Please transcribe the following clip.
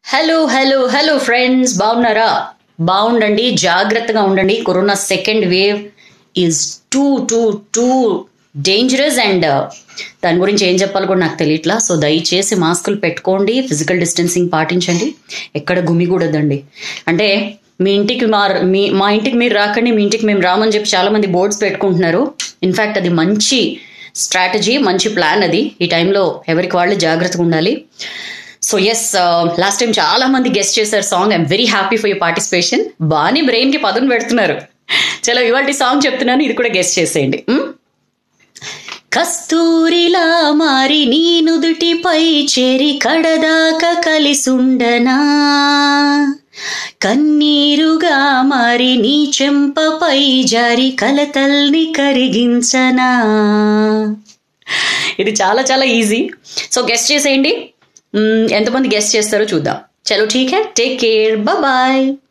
Hello hello hello friends బాగున్నారా బాగుండండి జాగ్రత్తగా ఉండండి corona second wave is too too too dangerous and దాని గురించి ఏం చెప్పాలో కూడా నాకు తెలియట్లా సో దయచేసి మాస్కులు పెట్టుకోండి ఫిజికల్ డిస్టెన్సింగ్ పాటించండి ఎక్కడ గుమిగూడదండి అంటే మీ ఇంటికి మా మీ మా ఇంటికి మీరు రాకండి మీ ఇంటికి మేము రామని చెప్పి చాలా మంది బోర్డ్స్ పెట్టుకుంటున్నారు ఇన్ఫ్యాక్ట్ అది మంచి స్ట్రాటజీ మంచి ప్లాన్ అది ఈ టైంలో ఎవరికి వాళ్ళు జాగ్రత్తగా ఉండాలి సో ఎస్ లాస్ట్ టైం చాలా మంది గెస్ట్ చేశారు song I'm very happy for you participation బాగానే బ్రెయిన్ కి పదును పెడుతున్నారు చలో ఇవాళ సాంగ్ చెప్తున్నాను ఇది కూడా గెస్ట్ చేసేయండి మ్? కస్తూరిలా మారి నీ నుదుటిపై చేరి కడదాకా కలిసుండనా కన్నీరుగా మారి నీ చెంపపై జారి కలతల్ని కరిగించనా ఇది చాలా చాలా ఈజీ సో గెస్ట్ చేసేయండి మ్మ్, ఎంతమంది గెస్ట్ చేస్తారో చూద్దాం చలో ఠీక్ హే టేక్ కేర్ బాయ్